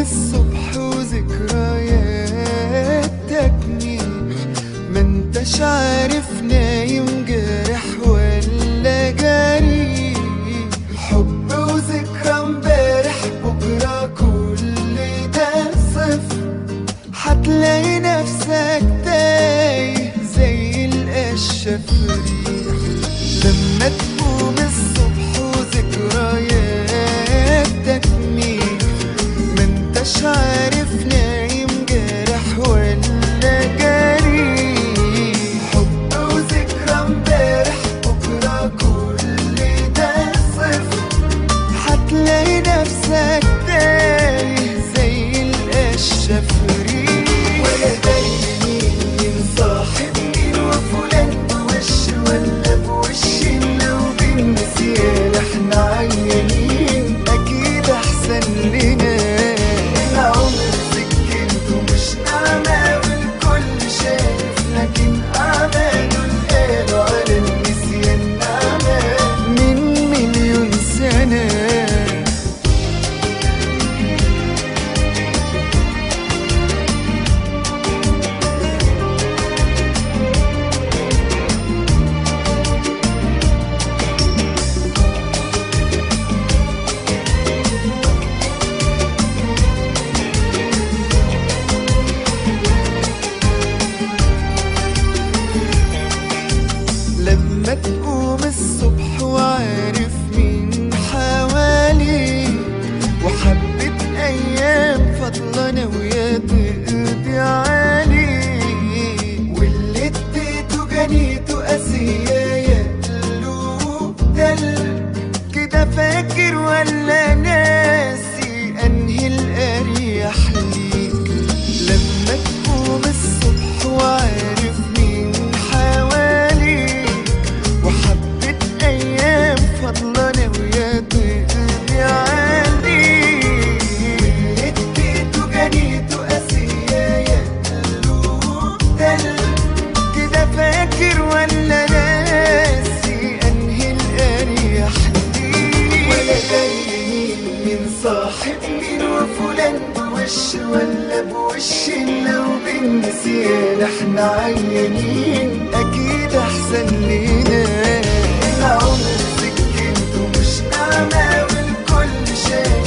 الصبح وذكرياتك مين ما انتش عارف نايم جارح ولا جري حب وذكرى امبارح بكرة كل ده صفر هتلاقي نفسك تايه زي القشة في ريح لما تقوم الصبح وذكرياتك مين ما انتش عارف نايم جارح ولا جري حب وذكرى امبارح بكرة كل ده صفر هتلاقي نفسك تايه زي القشة في ريح ويا دايما مين صاحب مين وفلان بوش ولا بوش لو بالنسيان احنا عيانين اكيد احسن لنا العمر سكنته مش نعمة والكل شايف لكن اعماله القالوا على النسيان نعمة من مليون سنة لما تقوم الصبح وعارف مين حواليك وحبة أيام فاضلة ناوية تقضي عليك واللي اديته جنيته قاسية يا قلوب دل كده فاكر ولا ناسي أنهي الأريح ليك لما تقوم الصبح وعارف مين حواليك وحبة أيام فاضلة ناوية تقضي عليك واللي اديته جنيته قاسية يا قلوب دل كده فاكر ولا ناسي أنهي الأريح ليك ولا داري مين من صاحب مين وفلان بوش ولا بوش لو بالنسيان احنا عيانين اكيد احسن لينا العمر سكنته مش نعمة والكل شايف